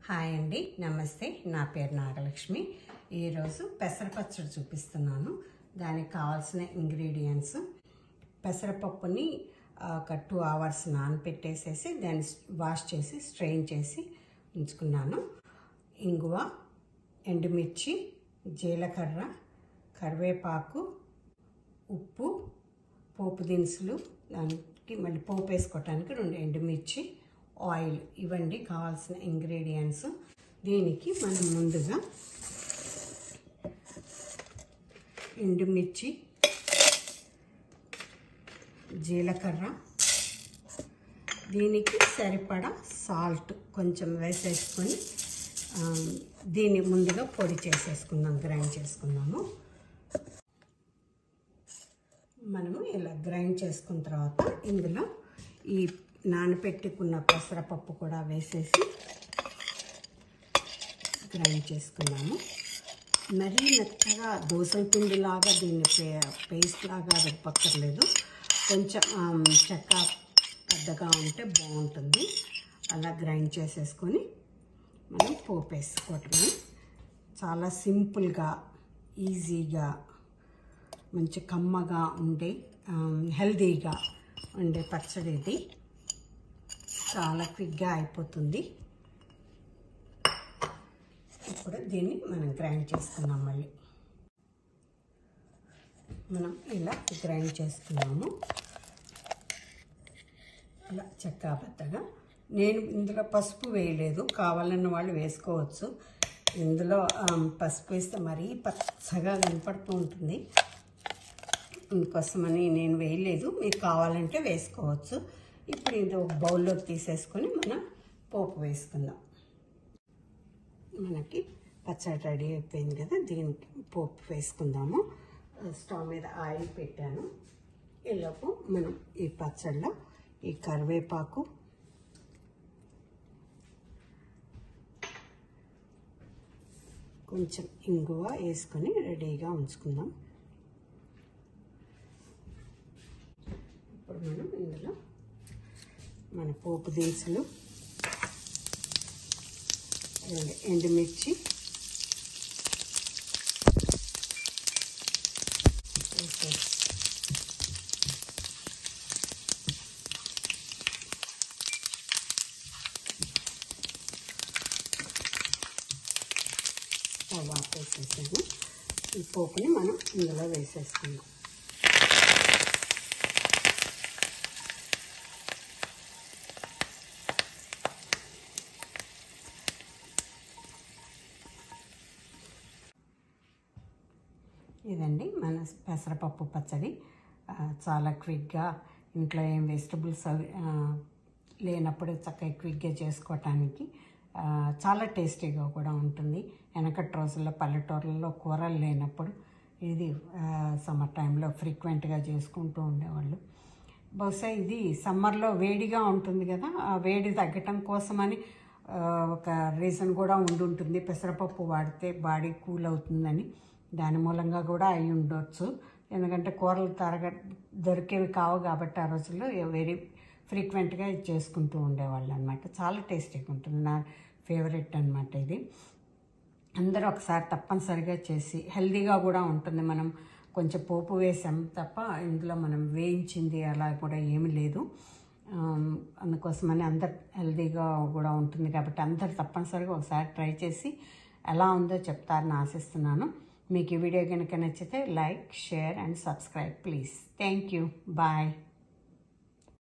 hi అండి నమస్తే నా పేరు నాగలక్ష్మి ఈరోజు పెసరపచ్చడి చూపిస్తున్నాను దానికి కావాల్సిన ఇంగ్రీడియంట్స్ పెసరపప్పుని ఆ, ఒక టూ అవర్స్ నానపెట్టేసేసి దాన్ని వాష్ చేసి స్ట్రెయిన్ చేసి ఉంచుకున్నాను ఇంగువ ఎండుమిర్చి జీలకర్ర కరివేపాకు ఉప్పు పోపు దినుసులు దానికి మళ్ళీ పోపు వేసుకోవటానికి రెండు ఎండుమిర్చి ఆయిల్ ఇవండి కావాల్సిన ఇంగ్రీడియంట్స్ దీనికి మనం ముందుగా ఎండుమిర్చి జీలకర్ర దీనికి సరిపడా సాల్ట్ కొంచెం వేసేసుకొని ఆ, దీన్ని ముందుగా పొడి చేసేసుకుందాం గ్రైండ్ చేసుకుందాము మనము ఇలా గ్రైండ్ చేసుకున్న తర్వాత ఇందులో ఈ నానబెట్టుకున్న పెసరపప్పు కూడా వేసేసి గ్రైండ్ చేసుకున్నాము మరీ మెత్తగా దోసల పిండిలాగా దీన్ని పే పేస్ట్ లాగా రుబ్బక్కర్లేదు కొంచెం ఆమ్, చెక్క పెద్దగా ఉంటే బాగుంటుంది అలా గ్రైండ్ చేసేసుకొని మనం పోపు వేసుకోవటమే చాలా సింపుల్గా ఈజీగా మంచి కమ్మగా ఉండే ఆమ్, హెల్దీగా ఉండే పచ్చడి ఇది చాలా క్విక్గా అయిపోతుంది ఇప్పుడు దీన్ని మనం గ్రైండ్ చేసుకుందాం మళ్ళీ మనం ఇలా గ్రైండ్ చేసుకున్నాము ఇలా చెక్కాబద్దగా నేను ఇందులో పసుపు వేయలేదు కావాలన్న వాళ్ళు వేసుకోవచ్చు ఇందులో ఆమ్, పసుపు వేస్తే మరీ పచ్చగా కనపడుతూ ఉంటుంది ఇందుకోసమని నేను వేయలేదు మీకు కావాలంటే వేసుకోవచ్చు ఇప్పుడు ఇది ఒక బౌల్లోకి తీసేసుకొని మనం పోపు వేసుకుందాం మనకి పచ్చడి రెడీ అయిపోయింది కదా దీనికి పోపు వేసుకుందాము స్టవ్ మీద ఆయిల్ పెట్టాను ఈలోపు మనం ఈ పచ్చడిలో ఈ కరివేపాకు కొంచెం ఇంగువ వేసుకొని రెడీగా ఉంచుకుందాం ఇప్పుడు మనం ఇందులో మన పోపు దినుసులు రెండు ఎండుమిర్చి వేసేసి స్టవ్ ఆఫ్ వేసేసాము ఈ పోపుని మనం ఇందులో వేసేసుకుందాం ఇదండి మన పెసరపప్పు పచ్చడి ఆ, చాలా క్విక్గా ఇంట్లో ఏం వెజిటబుల్స్ అవి ఆ, లేనప్పుడు చక్కగా క్విక్గా చేసుకోవటానికి ఆ, చాలా టేస్టీగా కూడా ఉంటుంది వెనకటి రోజుల్లో పల్లెటూర్లలో కూరలు లేనప్పుడు ఇది సమ్మర్ టైంలో ఫ్రీక్వెంట్గా చేసుకుంటూ ఉండేవాళ్ళు బహుశా ఇది సమ్మర్లో వేడిగా ఉంటుంది కదా ఆ వేడి తగ్గటం కోసమని ఆ, ఒక రీజన్ కూడా ఉండుంటుంది పెసరపప్పు వాడితే బాడీ కూల్ అవుతుందని దాని మూలంగా కూడా అయి ఉండొచ్చు ఎందుకంటే కూరలు తరగ దొరికేవి కావు కాబట్టి ఆ రోజుల్లో వెరీ ఫ్రీక్వెంట్గా ఇది చేసుకుంటూ ఉండేవాళ్ళు అనమాట చాలా టేస్టీగా ఉంటుంది నా ఫేవరెట్ అనమాట ఇది అందరూ ఒకసారి తప్పనిసరిగా చేసి హెల్దీగా కూడా ఉంటుంది మనం కొంచెం పోపు వేసాం తప్ప ఇందులో మనం వేయించింది అలా కూడా ఏమీ లేదు ఆమ్, అందుకోసమని అందరు హెల్దీగా కూడా ఉంటుంది కాబట్టి అందరు తప్పనిసరిగా ఒకసారి ట్రై చేసి ఎలా ఉందో చెప్తారని ఆశిస్తున్నాను మీకు ఈ వీడియో కనుక నచ్చితే like share and subscribe please thank you bye